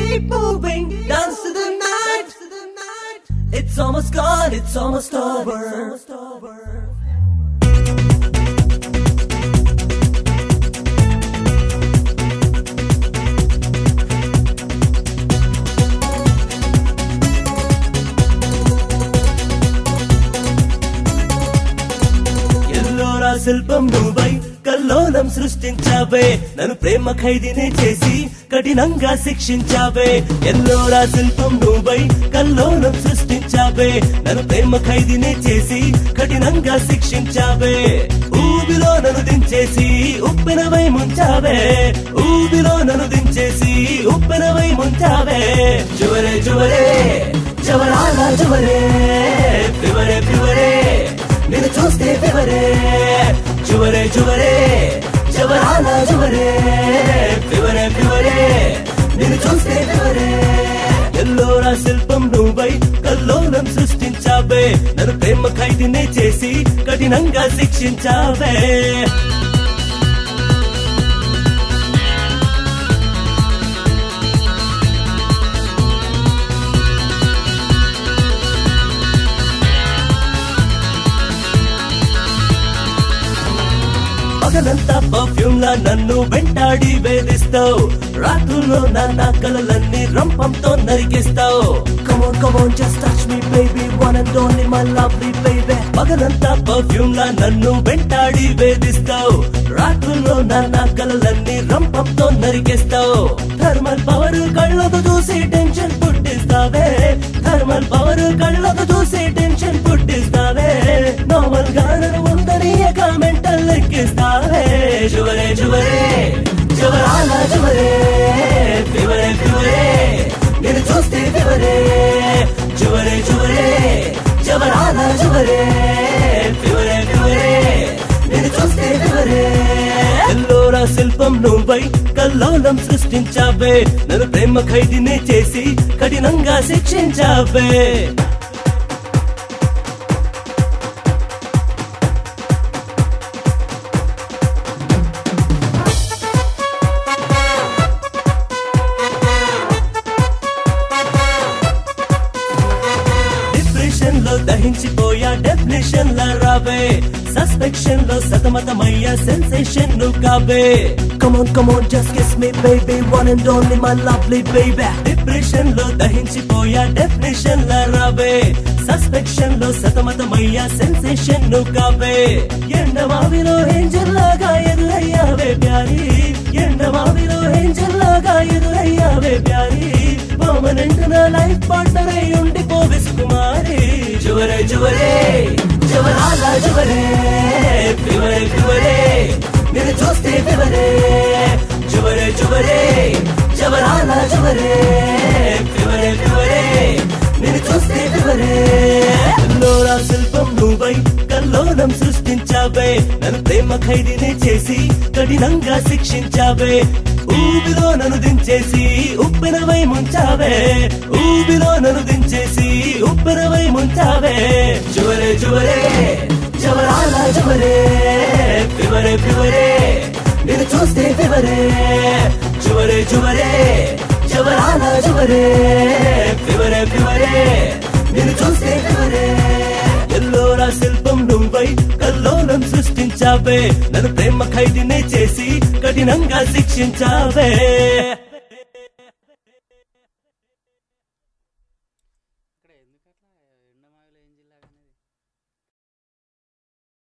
keep moving, dance to the night. It's almost gone, it's almost over. Ellora శిల్పం నువ్వై కల్లోలం సృష్టించావే నన్ను ప్రేమ ఖైదీనే చేసి కఠినంగా శిక్షించావే ఎల్లోరా శిల్పం నువ్వై కల్లోలం సృష్టించావే నన్ను ప్రేమ ఖైదీనే చేసి కఠినంగా శిక్షించావే ఊబిలో నన్ను దించేసి ఉప్పెనవై ముంచావే ఊబిలో నన్ను దించేసి ఉప్పెనవై ముంచావే జువరే జువరే జవరాలా జువరే పివరే పివరే నిన్ను చూస్తే ఫివరే జువరే జువరే జవరాల జువరే ఫివరే ఫివరే నిన్ను చూస్తే ఫివరే ఎల్లోరా శిల్పం నువ్వై కల్లోలం సృష్టించావే నన్ను ప్రేమ ఖైదీనే చేసి కఠినంగా శిక్షించావే పగలంతా పర్ఫ్యూమ్ లా నన్ను వెంటాడి వేధిస్తావు రాత్రుల్లో నా కలలన్నీ రంపంతో నరికిస్తావు come on come on just touch me baby one and only my lovely baby పగలంతా పర్ఫ్యూమ్ లా నన్ను వెంటాడి వేధిస్తావు రాత్రుల్లో నా కలలన్నీ రంపంతో నరికిస్తావు థర్మల్ పవర్ కళ్ళకు చూసి టెన్షన్ పుట్టిస్తావే థర్మల్ పవర్ కళ్ళకు చూసి టెన్షన్ పుట్టిస్తావే నార్మల్ గా నన్ను ఉందని మెంటల్ లెక్కిస్తావే జువరే జువరే జువరాల జువరే ఫివరే ఫివరే నేను చూస్తే ఫివరే జువరే జువరే జవరాల జువరే ఫివరే ఫివరే నేను చూస్తే ఫివరే ఎల్లోరా శిల్పం నువ్వై కల్లోలం సృష్టించావే నన్ను ప్రేమ ఖైదీనే చేసి కఠినంగా శిక్షించావే డిప్రెషన్ లో దహించిపోయా డెఫినేషన్ లా రావే సస్పెక్షన్ లో సతమతమయ్యా సెన్సేషన్ ను కావే come on come on just kiss me baby one and only my lovely baby depression లో దహించిపోయా డెఫినేషన్ లా రావే సస్పెక్షన్ లో సతమతమయ్యా సెన్సేషన్ ను కావే ఎండమావిలో ఏంజల్ లాగా ఎదురయ్యావే ప్యారీ ఎండమావిలో ఏంజల్ లాగా ఎదురయ్యావే ప్యారీ పర్మనెంట్ నా లైఫ్ పార్ట్నర్ అయి ఉండిపోవే సుకుమారి జువరే జువరే జవరాల జువరే ఫివరే ఫివరే నేను చూస్తే ఫివరే జువరే జువరే జవరాల జువరే ఫివరే ఫివరే నేను చూస్తే ఫివరే లోరా శిల్పం నువ్వై కల్లోలం సృష్టించావే నన్ను ప్రేమ ఖైదీనే చేసి కఠినంగా శిక్షించావే ఊబిలో నన్ను దించేసి ఉప్పెనవై ముంచావే ఊబిలో నన్ను దించేసి ఉప్పెనవై ముంచావే జువరే జువరే జవరాల జువరే ఫివరే ఫివరే నేను చూస్తే ఫివరే జువరే జువరే జవరాల జువరే ఫివరే ఫివరే నేను చూస్తే ఫివరే ఎల్లోరా శిల్పం నువ్వై కల్లోలం సృష్టించావే నన్ను ప్రేమ ఖైదీనే చేసి కఠినంగా శిక్షించావే